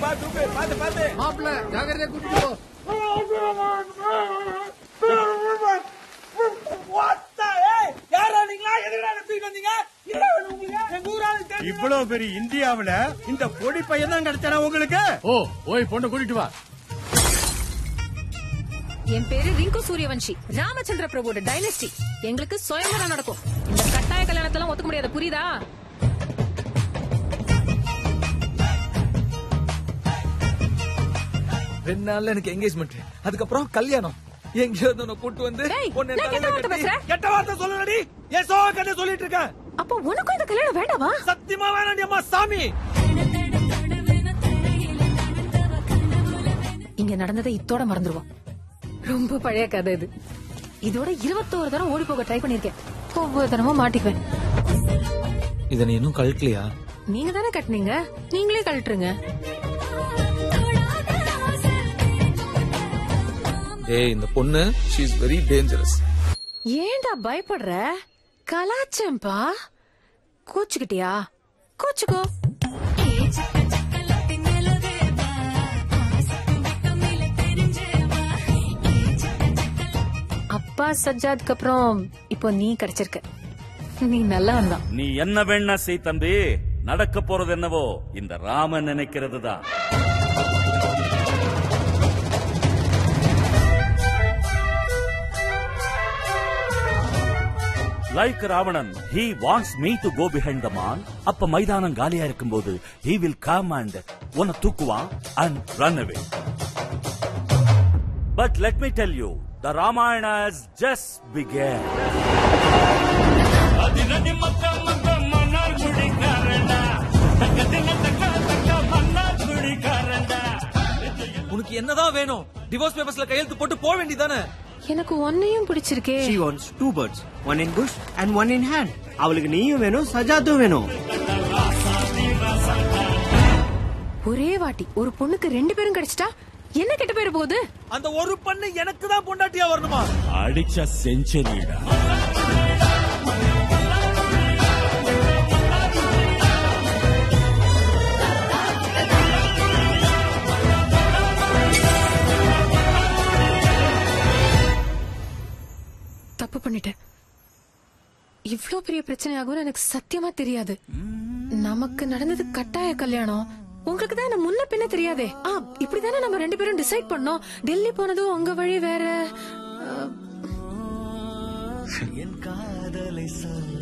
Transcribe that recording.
மாப்பிள்ள ஜாகிரதையா கூட்டிட்டு போ இவ்வளவு பெரிய இந்தியாவுல இந்த பொடி பையன் தான் கிடைச்சானா உங்களுக்கு ஓ போய் பொண்ணை கூட்டிட்டு வா என் பேரு ரிங்கு சூரியவன்ஷி ராமச்சந்திர பிரபுவோட டைனஸ்டி எங்களுக்கு சுயம்பரம் நடக்கும் இந்த கட்டாய கல்யாணத்தெல்லாம் ஒத்துக்க முடியாது புரியுதா ரெண்டு நாள்ல எனக்கு என்கேஜ்மெண்ட் அதுக்கப்புறம் கல்யாணம் எங்கேயோ இருந்து உன்னை கூட்டு வந்து டேய், உன்னை நான் கெட்ட தலையில வார்த்தை கட்டி- பேசுறேன். கெட்ட வார்த்தை சொல்லலடி ஏன் சோ கண்ணு சொல்லிட்டு இருக்க அப்போ உனக்கும் இந்த கல்யாணம் வேண்டாவா சத்தியமா வேணாண்டி அம்மா சாமி இங்க நடந்ததை இத்தோட மறந்துருவோம் ரொம்ப பழைய கதை இது இதோட இருபத்தோரு தரம் ஓடி போக ட்ரை பண்ணிருக்கேன் ஒவ்வொரு தரமும் மாட்டிக்குவேன் இத நீ இன்னும் கழட்டலையா நீங்க தானே கட்டுனீங்க நீங்களே கழட்டுருங்க ஏய் இந்த பொண்ணு ஷீ இஸ் வெரி டேஞ்சரஸ் ஏன்டா பயப்படுற கலாச்சம்பா கோச்சுக்கிட்டியா கோச்சுக்கோ அப்பா சஜ்ஜாதுக்கு அப்புறம் இப்போ நீ கிடைச்சிருக்க நீ நல்லா வந்தான் நீ என்ன வேணா செய் தம்பி நடக்க போறது என்னவோ இந்த ராமன் நினைக்கிறது தான் like Ravanan he wants me to go behind the man அப்ப மைதானம் காலியா இருக்கும்போது he will come and உன்னை தூக்குவான் and run away but let me tell you the ramayana has just begun உனக்கு என்னதான் வேணும் டிவோர்ஸ் பேப்பர்ஸ்ல கையெழுத்து போட்டு போக வேண்டியதானே எனக்கு ஒன்னையும் பிடிச்சிருக்கே She wants two birds, one in bush and one in hand. அவளுக்கு நீயும் வேணும் சஜாத்தும் வேணும் ஒரே வாட்டி ஒரு பொண்ணுக்கு ரெண்டு பேரும் கிடைச்சிட்டா என்ன கெட்ட பேரு போகுது அந்த ஒரு பண்ணு எனக்கு தான் பொண்டாட்டியா வரணுமா அடிச்ச செஞ்சுரிடா தப்பு பண்ணிட்டேன் இவ்ளோ பெரிய பிரச்சனை ஆகும்னு எனக்கு சத்தியமா தெரியாது நமக்கு நடந்தது கட்டாய கல்யாணம் உங்களுக்கு தான் என்ன முன்ன பின்ன தெரியாதே ஆ இப்படிதானே நம்ம ரெண்டு பேரும் டிசைட் பண்ணோம் டெல்லி போனதும் உங்க வழி வேற ஆ, என் காதலை சொல்ல